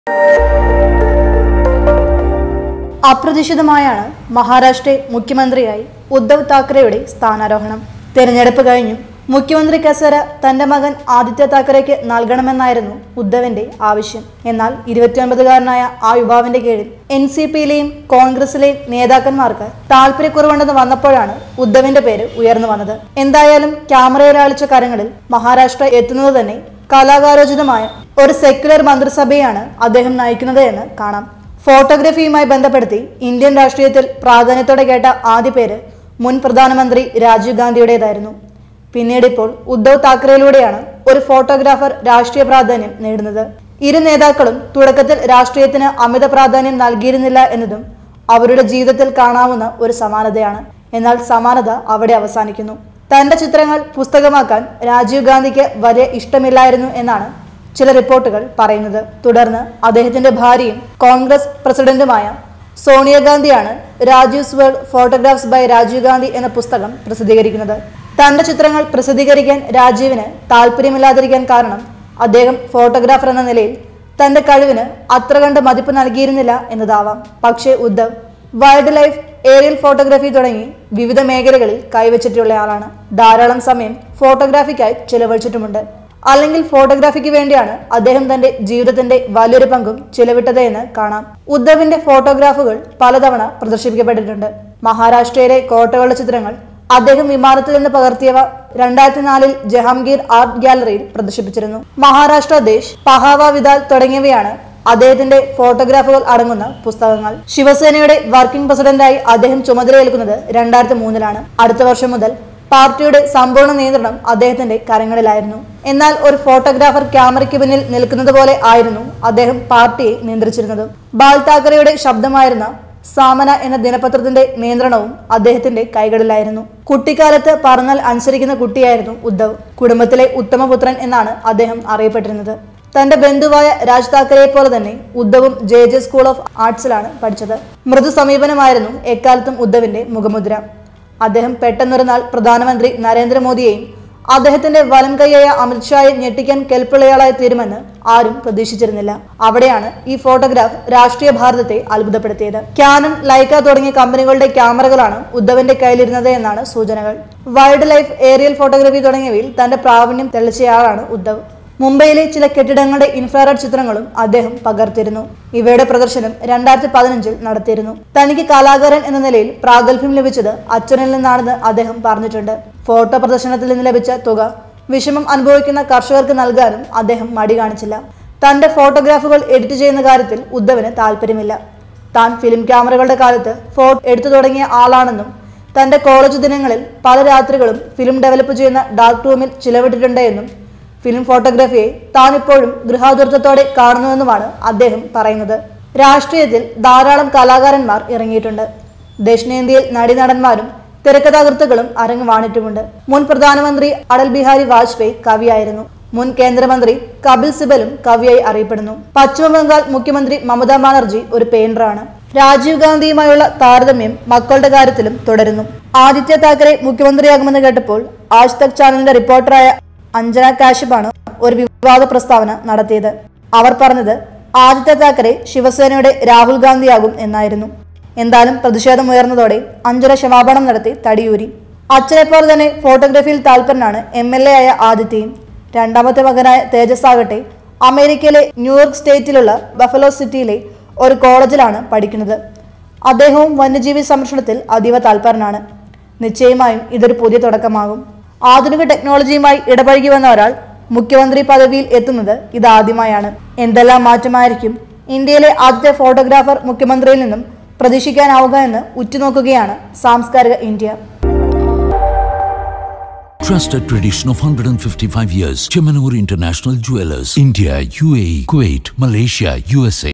അപ്രതീക്ഷിതമായാണ് മഹാരാഷ്ട്ര മുഖ്യമന്ത്രിയായി ഉദ്ധവ് താക്കറെയുടെ സ്ഥാനാരോഹണം തെരഞ്ഞെടുപ്പ് കഴിഞ്ഞും മുഖ്യമന്ത്രി കസേര തന്റെ മകൻ ആദിത്യ താക്കറെക്ക് നൽകണമെന്നായിരുന്നു ഉദ്ധവിന്റെ ആവശ്യം എന്നാൽ ഇരുപത്തിയൊൻപതുകാരനായ ആ യുവാവിന്റെ കീഴിൽ എൻ സി പിയിലെയും കോൺഗ്രസിലെയും നേതാക്കന്മാർക്ക് താല്പര്യക്കുറവുണ്ടെന്ന് വന്നപ്പോഴാണ് ഉദ്ധവിന്റെ പേര് ഉയർന്നു വന്നത് എന്തായാലും ക്യാമറയിലാളിച്ച കരങ്ങളിൽ മഹാരാഷ്ട്ര എത്തുന്നത് തന്നെ കലാകാരോചിതമായ ഒരു സെക്യുലർ മന്ത്രിസഭയാണ് അദ്ദേഹം നയിക്കുന്നത് എന്ന് കാണാം ഫോട്ടോഗ്രഫിയുമായി ബന്ധപ്പെടുത്തി ഇന്ത്യൻ രാഷ്ട്രീയത്തിൽ പ്രാധാന്യത്തോടെ കേട്ട ആദ്യ പേര് മുൻ പ്രധാനമന്ത്രി രാജീവ് ഗാന്ധിയുടേതായിരുന്നു പിന്നീട് ഇപ്പോൾ ഉദ്ധവ് താക്കറയിലൂടെയാണ് ഒരു ഫോട്ടോഗ്രാഫർ രാഷ്ട്രീയ പ്രാധാന്യം നേടുന്നത് ഇരു നേതാക്കളും തുടക്കത്തിൽ രാഷ്ട്രീയത്തിന് അമിത പ്രാധാന്യം നൽകിയിരുന്നില്ല എന്നതും അവരുടെ ജീവിതത്തിൽ കാണാവുന്ന ഒരു സമാനതയാണ് എന്നാൽ സമാനത അവിടെ അവസാനിക്കുന്നു തന്റെ ചിത്രങ്ങൾ പുസ്തകമാക്കാൻ രാജീവ് ഗാന്ധിക്ക് വലിയ ഇഷ്ടമില്ലായിരുന്നു എന്നാണ് ചില റിപ്പോർട്ടുകൾ പറയുന്നത് തുടർന്ന് അദ്ദേഹത്തിന്റെ ഭാര്യയും കോൺഗ്രസ് പ്രസിഡന്റുമായ സോണിയാഗാന്ധിയാണ് Rajiv's world photographs by Rajiv Gandhi എന്ന പുസ്തകം പ്രസിദ്ധീകരിക്കുന്നത് തന്റെ ചിത്രങ്ങൾ പ്രസിദ്ധീകരിക്കാൻ രാജീവിന് താല്പര്യമില്ലാതിരിക്കാൻ കാരണം അദ്ദേഹം ഫോട്ടോഗ്രാഫർ എന്ന നിലയിൽ തന്റെ കഴിവിന് അത്ര കണ്ട് മതിപ്പ് നൽകിയിരുന്നില്ല എന്നതാവാം പക്ഷേ Uddhav wildlife aerial photography തുടങ്ങി വിവിധ മേഖലകളിൽ കൈവച്ചിട്ടുള്ളയാളാണ് ധാരാളം സമയം ഫോട്ടോഗ്രാഫിക്കായി ചിലവഴിച്ചിട്ടുമുണ്ട് അല്ലെങ്കിൽ ഫോട്ടോഗ്രാഫിക്ക് വേണ്ടിയാണ് അദ്ദേഹം തന്റെ ജീവിതത്തിന്റെ വലിയൊരു പങ്കും ചിലവിട്ടത് എന്ന് കാണാം ഉദ്ധവിന്റെ ഫോട്ടോഗ്രാഫുകൾ പലതവണ പ്രദർശിപ്പിക്കപ്പെട്ടിട്ടുണ്ട് മഹാരാഷ്ട്രയിലെ കോട്ടകളുടെ ചിത്രങ്ങൾ അദ്ദേഹം വിമാനത്തിൽ നിന്ന് പകർത്തിയവ രണ്ടായിരത്തി നാലിൽ ജഹാംഗീർ ആർട്ട് ഗാലറിയിൽ പ്രദർശിപ്പിച്ചിരുന്നു മഹാരാഷ്ട്ര ദേശ് പഹാവ വിദാൽ തുടങ്ങിയവയാണ് അദ്ദേഹത്തിന്റെ ഫോട്ടോഗ്രാഫുകൾ അടങ്ങുന്ന പുസ്തകങ്ങൾ ശിവസേനയുടെ വർക്കിംഗ് പ്രസിഡന്റായി അദ്ദേഹം ചുമതലയേൽക്കുന്നത് രണ്ടായിരത്തി മൂന്നിലാണ് അടുത്ത വർഷം മുതൽ പാർട്ടിയുടെ സമ്പൂർണ്ണ നിയന്ത്രണം അദ്ദേഹത്തിന്റെ കരങ്ങളിലായിരുന്നു എന്നാൽ ഒരു ഫോട്ടോഗ്രാഫർ ക്യാമറയ്ക്ക് പിന്നിൽ നിൽക്കുന്നത് പോലെ ആയിരുന്നു അദ്ദേഹം പാർട്ടിയെ നിയന്ത്രിച്ചിരുന്നത് ബാൽ താക്കറെയുടെ ശബ്ദമായിരുന്ന സാമന എന്ന ദിനപത്രത്തിന്റെ നിയന്ത്രണവും അദ്ദേഹത്തിന്റെ കൈകളിലായിരുന്നു കുട്ടിക്കാലത്ത് പറഞ്ഞാൽ അനുസരിക്കുന്ന കുട്ടിയായിരുന്നു ഉദ്ധവ് കുടുംബത്തിലെ ഉത്തമപുത്രൻ എന്നാണ് അദ്ദേഹം അറിയപ്പെട്ടിരുന്നത് തന്റെ ബന്ധുവായ രാജ് താക്കറെയെ പോലെ തന്നെ ഉദ്ധവും ജെ ജെ സ്കൂൾ ഓഫ് ആർട്സിലാണ് പഠിച്ചത് മൃദു സമീപനമായിരുന്നു എക്കാലത്തും ഉദ്ധവിന്റെ മുഖമുദ്ര അദ്ദേഹം പെട്ടെന്നൊരു നാൾ പ്രധാനമന്ത്രി നരേന്ദ്രമോദിയെയും അദ്ദേഹത്തിന്റെ വലം കൈയായ അമിത്ഷായെ ഞെട്ടിക്കാൻ കെൽപ്പുള്ളയാളായി തീരുമെന്ന് ആരും പ്രതീക്ഷിച്ചിരുന്നില്ല അവിടെയാണ് ഈ ഫോട്ടോഗ്രാഫ് രാഷ്ട്രീയ ഭാരതത്തെ അത്ഭുതപ്പെടുത്തിയത് ക്യാനൺ ലൈക്ക തുടങ്ങിയ കമ്പനികളുടെ ക്യാമറകളാണ് ഉദ്ധവിന്റെ കയ്യിലിരുന്നത് എന്നാണ് സൂചനകൾ വൈൽഡ് ലൈഫ് ഏരിയൽ ഫോട്ടോഗ്രാഫി തുടങ്ങിയവയിൽ തന്റെ പ്രാവീണ്യം തെളിച്ചയാളാണ് ഉദ്ധവ് മുംബൈയിലെ ചില കെട്ടിടങ്ങളുടെ ഇൻഫ്രാറെഡ് ചിത്രങ്ങളും അദ്ദേഹം പകർത്തിയിരുന്നു ഇവയുടെ പ്രദർശനം രണ്ടായിരത്തി പതിനഞ്ചിൽ നടത്തിയിരുന്നു തനിക്ക് കലാകാരൻ എന്ന നിലയിൽ പ്രാഗൽഭ്യം ലഭിച്ചത് അച്ഛനിൽ നിന്നാണെന്ന് അദ്ദേഹം പറഞ്ഞിട്ടുണ്ട് ഫോട്ടോ പ്രദർശനത്തിൽ നിന്ന് ലഭിച്ച തുക വിഷമം അനുഭവിക്കുന്ന കർഷകർക്ക് നൽകാനും അദ്ദേഹം മടി കാണിച്ചില്ല തന്റെ ഫോട്ടോഗ്രാഫുകൾ എഡിറ്റ് ചെയ്യുന്ന കാര്യത്തിൽ ഉദ്ധവിന് താല്പര്യമില്ല താൻ ഫിലിം ക്യാമറകളുടെ കാലത്ത് ഫോട്ടോ എടുത്തു തുടങ്ങിയ ആളാണെന്നും തന്റെ കോളേജ് ദിനങ്ങളിൽ പല രാത്രികളും ഫിലിം ഡെവലപ്പ് ചെയ്യുന്ന ഡാർക്ക് റൂമിൽ ചിലവിട്ടിട്ടുണ്ട് എന്നും ഫിലിം ഫോട്ടോഗ്രാഫിയെ താൻ ഇപ്പോഴും ഗൃഹാതുരത്വത്തോടെ കാണുന്നുവെന്നുമാണ് അദ്ദേഹം പറയുന്നത് രാഷ്ട്രീയത്തിൽ ധാരാളം കലാകാരന്മാർ ഇറങ്ങിയിട്ടുണ്ട് ദക്ഷിണേന്ത്യയിൽ നടീനടന്മാരും തിരക്കഥാകൃത്തുക്കളും അരങ്ങ് വാണിട്ടുമുണ്ട് മുൻ പ്രധാനമന്ത്രി അടൽ ബിഹാരി വാജ്പേയി കവിയായിരുന്നു മുൻ കേന്ദ്രമന്ത്രി കപിൽ സിബലും കവിയായി അറിയപ്പെടുന്നു പശ്ചിമ ബംഗാൾ മുഖ്യമന്ത്രി മമതാ ബാനർജി ഒരു പെയിന്ററാണ് രാജീവ് ഗാന്ധിയുമായുള്ള താരതമ്യം മക്കളുടെ കാര്യത്തിലും തുടരുന്നു ആദിത്യ താക്കറെ മുഖ്യമന്ത്രിയാകുമെന്ന് കേട്ടപ്പോൾ ആജ് തക് ചാനലിന്റെ റിപ്പോർട്ടറായ അഞ്ജന കാശ്യപാണ് ഒരു വിവാദ പ്രസ്താവന നടത്തിയത് അവർ പറഞ്ഞത് ആദിത്യ താക്കറെ ശിവസേനയുടെ രാഹുൽ ഗാന്ധിയാകും എന്നായിരുന്നു എന്തായാലും പ്രതിഷേധം ഉയർന്നതോടെ അഞ്ജന ക്ഷമാപണം നടത്തി തടിയൂരി അച്ഛനെപ്പോലെ തന്നെ ഫോട്ടോഗ്രാഫിയിൽ താല്പരനാണ് എം എൽ എ ആയ ആദിത്യയും രണ്ടാമത്തെ മകനായ തേജസ് ആകട്ടെ അമേരിക്കയിലെ ന്യൂയോർക്ക് സ്റ്റേറ്റിലുള്ള ബഫലോ സിറ്റിയിലെ ഒരു കോളേജിലാണ് പഠിക്കുന്നത് അദ്ദേഹവും വന്യജീവി സംരക്ഷണത്തിൽ അതീവ താല്പരനാണ് നിശ്ചയമായും ഇതൊരു പുതിയ തുടക്കമാകും ആധുനിക ടെക്നോളജിയുമായി ഇടപഴകി വന്ന ഒരാൾ മുഖ്യമന്ത്രി പദവിയിൽ എത്തുന്നത് ഇതാദ്യമായാണ് എന്തെല്ലാം മാറ്റമായിരിക്കും ഇന്ത്യയിലെ ആദ്യത്തെ ഫോട്ടോഗ്രാഫർ മുഖ്യമന്ത്രിയിൽ നിന്നും പ്രതീക്ഷിക്കാനാവുക എന്ന് ഉറ്റുനോക്കുകയാണ് സാംസ്കാരിക India Trusted tradition of 155 years. Chemanur International Jewelers. India, UAE, Kuwait, Malaysia, USA.